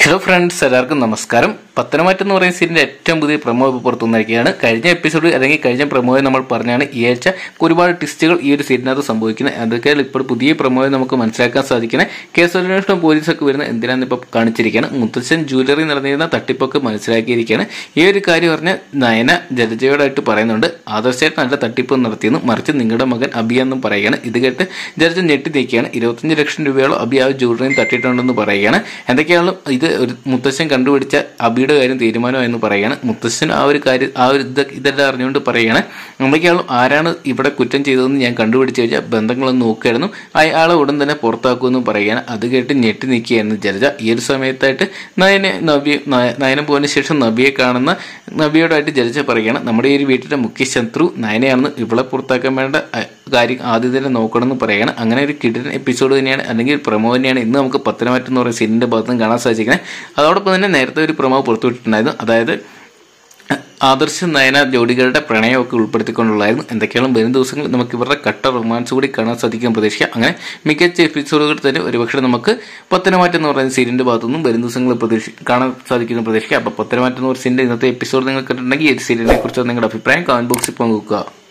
hello friends എല്ലാവർക്കും നമസ്കാരം പത്തനമാറ്റം എന്ന് പറയുന്ന സീരിയലിന്റെ ഏറ്റവും പുതിയ പ്രമോ ഇപ്പോൾ പുറത്തു വന്നിരിക്കുകയാണ് കഴിഞ്ഞ എപ്പിസോഡ് അല്ലെങ്കിൽ കഴിഞ്ഞ പ്രമോയെ നമ്മൾ പറഞ്ഞാണ് ഈ ആഴ്ച ഒരുപാട് ടിസ്റ്റുകൾ ഈ ഒരു സീരിയലിനകത്ത് സംഭവിക്കുന്നത് അതൊക്കെ ഇപ്പോൾ പുതിയ പ്രമോയെ നമുക്ക് മനസ്സിലാക്കാൻ സാധിക്കുന്നത് കേസ് അന്വേഷണം പോലീസൊക്കെ വരുന്ന എന്തിനാന്ന് ഇപ്പോൾ കാണിച്ചിരിക്കുകയാണ് മുത്തച്ഛൻ ജ്വല്ലറി നടന്നിരുന്ന തട്ടിപ്പൊക്കെ മനസ്സിലാക്കിയിരിക്കുകയാണ് ഈ ഒരു കാര്യം പറഞ്ഞ് നയന ജലജയോടായിട്ട് പറയുന്നുണ്ട് ആദർശമായിട്ട് നല്ല തട്ടിപ്പ് നടത്തിയെന്ന് മറിച്ച് നിങ്ങളുടെ മകൻ അബി എന്നും പറയുകയാണ് ഇത് കേട്ട് ജലജ ഞെട്ടി നീക്കുകയാണ് ഇരുപത്തഞ്ച് ലക്ഷം രൂപയോളം അബി ആ ജ്വല്ലറിയും തട്ടിയിട്ടുണ്ടെന്ന് പറയുകയാണ് എന്തൊക്കെയാണ് ഇത് ഒരു മുത്തശ്ശൻ കണ്ടുപിടിച്ച അബിയുടെ കാര്യം തീരുമാനമായെന്ന് പറയുകയാണ് മുത്തശ്ശൻ ആ ഒരു കാര്യം ആ ഒരു ഇത് ഇതെല്ലാം അറിഞ്ഞുകൊണ്ട് പറയുകയാണ് എന്തൊക്കെയാണ് ആരാണ് ഇവിടെ കുറ്റം ചെയ്തതെന്ന് ഞാൻ കണ്ടുപിടിച്ച് കഴിഞ്ഞാൽ ബന്ധങ്ങളൊന്നും നോക്കുകയായിരുന്നു അയാളെ ഉടൻ തന്നെ പുറത്താക്കുമെന്നും പറയുകയാണ് അത് കേട്ട് ഞെട്ടി നിൽക്കുകയായിരുന്നു ജലജ ഈ ഒരു സമയത്തായിട്ട് നയനെ നബി നയ- നയനം പോയതിനു ശേഷം നബിയെ കാണുന്ന നബിയോടായിട്ട് ജലജ പറയുകയാണ് നമ്മുടെ ഈ ഒരു വീട്ടിലെ മുഖ്യ ശത്രു നയനയാണെന്ന് ഇവളെ പുറത്താക്കാൻ വേണ്ട അഹ്, കാര്യം ആദ്യം തന്നെ നോക്കണമെന്ന് പറയുകയാണ് അങ്ങനെ ഒരു കിടിലൻ എപ്പിസോഡ് തന്നെയാണ് അല്ലെങ്കിൽ പ്രമോ തന്നെയാണ് ഇന്ന് നമുക്ക് പത്തനമാറ്റം എന്ന് പറയുന്ന സീനിന്റെ ഭാഗത്ത് നിന്ന് കാണാൻ സാധിക്കുന്നത് അതോടൊപ്പം തന്നെ നേരത്തെ ഒരു പ്രമോ പുറത്തുവിട്ടിട്ടുണ്ടായിരുന്നു അതായത് ആദർശ നയന ജോഡികളുടെ പ്രണയമൊക്കെ ഉൾപ്പെടുത്തിക്കൊണ്ടുള്ളായിരുന്നു എന്തൊക്കെയാണ് വരും ദിവസങ്ങളിൽ നമുക്ക് ഇവരുടെ കട്ട റൊമാൻസ് കൂടി കാണാൻ സാധിക്കാൻ പ്രതീക്ഷിക്കാം അങ്ങനെ മികച്ച എപ്പിസോഡുകൾ തന്നെ ഒരുപക്ഷെ നമുക്ക് പത്തനമാറ്റം എന്ന് പറയുന്ന സീരിയലിന്റെ ഭാഗത്തുനിന്നും വരും ദിവസങ്ങളിൽ പ്രതീക്ഷ കാണാൻ സാധിക്കുന്ന പ്രതീക്ഷിക്കാം അപ്പോൾ പത്തനമാറ്റം എന്ന് പറയുന്ന സീരിയലിന്റെ ഇന്നത്തെ എപ്പിസോഡ് നിങ്ങൾ കണ്ടിട്ടുണ്ടെങ്കിൽ ഈ സീരിയലിനെ കുറിച്ച് നിങ്ങളുടെ അഭിപ്രായം കമന്റ് ബോക്സിൽ പങ്കുവെക്കുക